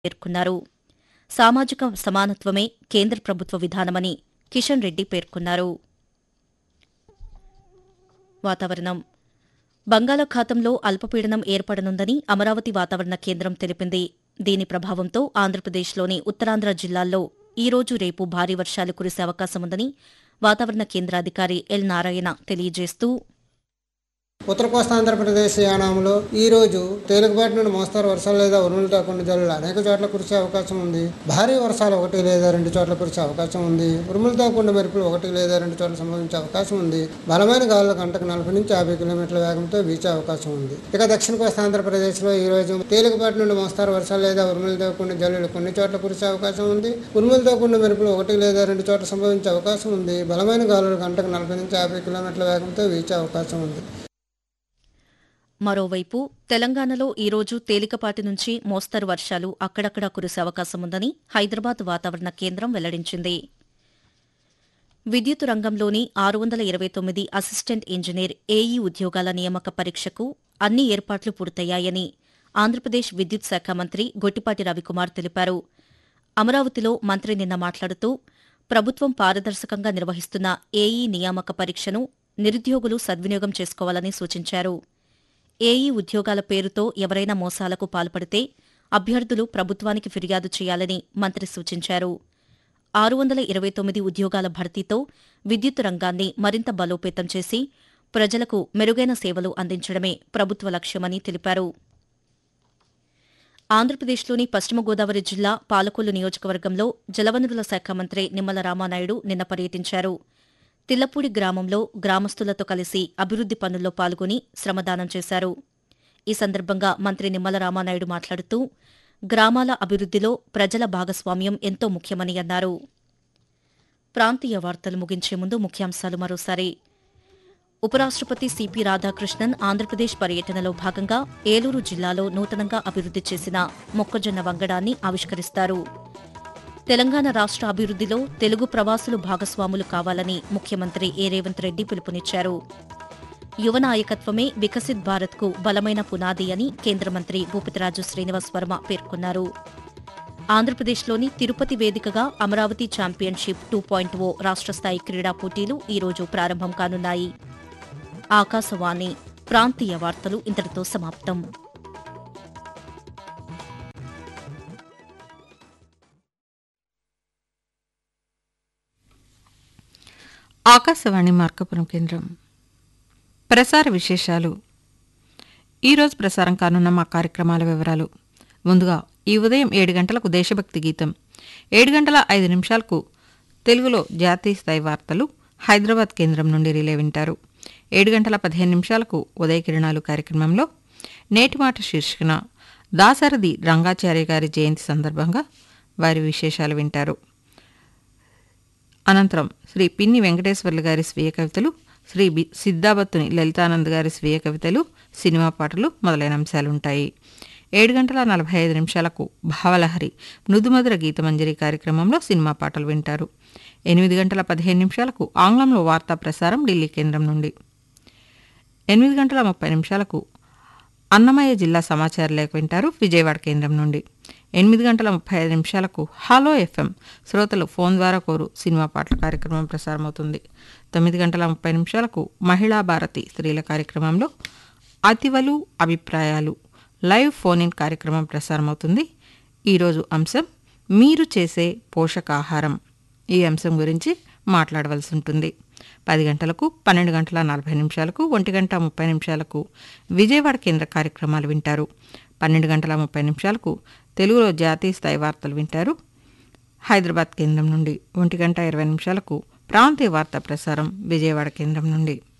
పేర్కొన్నారు సామాజిక సమానత్వమే కేంద్ర ప్రభుత్వ విధానమని కిషన్ రెడ్డి పేర్కొన్నారు వాతావరణం బంగాళాఖాతంలో అల్పపీడనం ఏర్పడనుందని అమరావతి వాతావరణ కేంద్రం తెలిపింది దీని ప్రభావంతో ఆంధ్రప్రదేశ్లోని ఉత్తరాంధ్ర జిల్లాల్లో ఈ రోజు రేపు భారీ వర్షాలు కురిసే అవకాశముందని వాతావరణ కేంద్రాధికారి ఎల్ నారాయణ తెలియజేస్తూ ఉత్తర కోస్తా ఆంధ్రప్రదేశ్ యానాంలో ఈ రోజు తేలికపాటి నుండి మోస్తారు వర్షాలు లేదా ఉరుములతో కొన్ని జల్లులు అనేక చోట్ల కురిసే అవకాశం ఉంది భారీ వర్షాలు ఒకటి లేదా రెండు చోట్ల కురిసే అవకాశం ఉంది ఉరుములతో కూడిన మెరుపులు ఒకటి లేదా రెండు చోట్ల సంభవించే అవకాశం ఉంది బలమైన గాలులు గంటకు నలభై నుంచి యాభై కిలోమీటర్ల వేగంతో వీచే అవకాశం ఉంది ఇక దక్షిణ కోస్తా ఆంధ్రప్రదేశ్లో ఈ రోజు తేలికపాటి నుండి మోస్తారు వర్షాలు లేదా ఉరుములతో కూడిన జల్లులు కొన్ని చోట్ల కురిసే అవకాశం ఉంది ఉరుములతో కూడిన మెరుపులు ఒకటి లేదా రెండు చోట్ల సంభవించే అవకాశం ఉంది బలమైన గాలులు గంటకు నలభై నుంచి యాభై కిలోమీటర్ల వేగంతో వీచే అవకాశం ఉంది మరోవైపు తెలంగాణలో ఈరోజు తేలికపాటి నుంచి మోస్తరు వర్షాలు అక్కడక్కడా కురిసే అవకాశముందని హైదరాబాద్ వాతావరణ కేంద్రం వెల్లడించింది విద్యుత్ రంగంలోని ఆరు వందల ఇరవై తొమ్మిది అసిస్టెంట్ ఇంజనీర్ ఏఈ ఉద్యోగాల నియామక పరీక్షకు అన్ని ఏర్పాట్లు పూర్తయ్యాయని ఆంధ్రప్రదేశ్ విద్యుత్ శాఖ మంత్రి గొట్టిపాటి రవికుమార్ తెలిపారు అమరావతిలో మంత్రి నిన్న మాట్లాడుతూ ప్రభుత్వం పారదర్శకంగా నిర్వహిస్తున్న ఏఈ నియామక పరీక్షను నిరుద్యోగులు సద్వినియోగం చేసుకోవాలని సూచించారు ఏఈ ఉద్యోగాల పేరుతో ఎవరైనా మోసాలకు పాల్పడితే అభ్యర్థులు ప్రభుత్వానికి ఫిర్యాదు చేయాలని మంత్రి సూచించారు ఆరు వందల ఇరవై తొమ్మిది ఉద్యోగాల భర్తీతో విద్యుత్ రంగాన్ని మరింత బలోపేతం చేసి ప్రజలకు మెరుగైన సేవలు అందించడమే ప్రభుత్వ లక్ష్యమని తెలిపారు ఆంధ్రప్రదేశ్లోని పశ్చిమ గోదావరి జిల్లా పాలకొల్లు నియోజకవర్గంలో జలవనరుల శాఖ మంత్రి నిమ్మల రామానాయుడు నిన్న పర్యటించారు తిల్లపూడి గ్రామంలో గ్రామస్తులతో కలిసి అభివృద్ది పనుల్లో పాల్గొని శ్రమదానం చేశారు ఈ సందర్భంగా మంత్రి నిమ్మల రామానాయుడు మాట్లాడుతూ గ్రామాల అభివృద్దిలో ప్రజల భాగస్వామ్యం ఎంతో ముఖ్యమని అన్నారు ప్రాంతీయ వార్తలు ముగించే ముందు ముఖ్యాంశాలు మరోసారి ఉపరాష్ట్రపతి సిపి రాధాకృష్ణన్ ఆంధ్రప్రదేశ్ పర్యటనలో భాగంగా ఏలూరు జిల్లాలో నూతనంగా అభివృద్ది చేసిన మొక్కజొన్న వంగడాన్ని ఆవిష్కరిస్తారు తెలంగాణ రాష్ట్ర అభివృద్దిలో తెలుగు ప్రవాసులు భాగస్వాములు కావాలని ముఖ్యమంత్రి ఏ రేవంత్ రెడ్డి పిలుపునిచ్చారు యువ నాయకత్వమే వికసిత్ భారత్కు బలమైన పునాది అని కేంద్ర మంత్రి భూపతిరాజు శ్రీనివాస్ వర్మ పేర్కొన్నారు ఆంధ్రప్రదేశ్లోని తిరుపతి వేదికగా Amaravati championship two point O రాష్ట్ర స్థాయి క్రీడా పోటీలు ఈరోజు ప్రారంభం కానున్నాయి ఆకాశవాణి ప్రాంతీయ వార్తలు ఇంతటితో సమాప్తం ఆకాశవాణి మార్కపురం కేంద్రం ప్రసార విశేషాలు ఈరోజు ప్రసారం కానున్న మా కార్యక్రమాల వివరాలు ముందుగా ఈ ఉదయం ఏడు గంటలకు దేశభక్తి గీతం ఏడు గంటల ఐదు నిమిషాలకు తెలుగులో జాతీయ స్థాయి వార్తలు హైదరాబాద్ కేంద్రం నుండి రిలే వింటారు ఏడు గంటల పదిహేను నిమిషాలకు ఉదయ కిరణాలు కార్యక్రమంలో నేటి మాట శీర్షికన దాసరథి రంగాచార్య గారి జయంతి సందర్భంగా వారి విశేషాలు వింటారు అనంతరం శ్రీ పిన్ని వెంకటేశ్వర్లు గారి స్వీయ కవితలు శ్రీ బి సిద్ధాబత్తుని లలితానంద్ గారి స్వీయ కవితలు సినిమా పాటలు మొదలైన అంశాలుంటాయి ఏడు గంటల నలభై ఐదు నిమిషాలకు భావలహరి మృదుమధుర గీతమంజరి కార్యక్రమంలో సినిమా పాటలు వింటారు ఎనిమిది గంటల పదిహేను నిమిషాలకు ఆంగ్లంలో వార్తా ప్రసారం ఢిల్లీ కేంద్రం నుండి ఎనిమిది గంటల ముప్పై నిమిషాలకు అన్నమయ్య జిల్లా సమాచార లేఖ వింటారు విజయవాడ కేంద్రం నుండి ఎనిమిది గంటల ముప్పై ఐదు నిమిషాలకు హలో ఎఫ్ఎం శ్రోతలు ఫోన్ ద్వారా కోరు సినిమా పాటల కార్యక్రమం ప్రసారమవుతుంది తొమ్మిది గంటల ముప్పై నిమిషాలకు మహిళా భారతి స్త్రీల కార్యక్రమంలో అతివలు అభిప్రాయాలు లైవ్ ఫోన్ ఇన్ కార్యక్రమం ప్రసారమవుతుంది ఈరోజు అంశం మీరు చేసే పోషకాహారం ఈ అంశం గురించి మాట్లాడవలసి ఉంటుంది పది గంటలకు పన్నెండు గంటల నలభై నిమిషాలకు ఒంటి గంట ముప్పై నిమిషాలకు విజయవాడ కేంద్ర కార్యక్రమాలు వింటారు పన్నెండు గంటల ముప్పై నిమిషాలకు తెలుగులో జాతీయ స్థాయి వార్తలు వింటారు హైదరాబాద్ కేంద్రం నుండి ఒంటి గంట ఇరవై నిమిషాలకు ప్రాంతీయ వార్తా ప్రసారం విజయవాడ కేంద్రం నుండి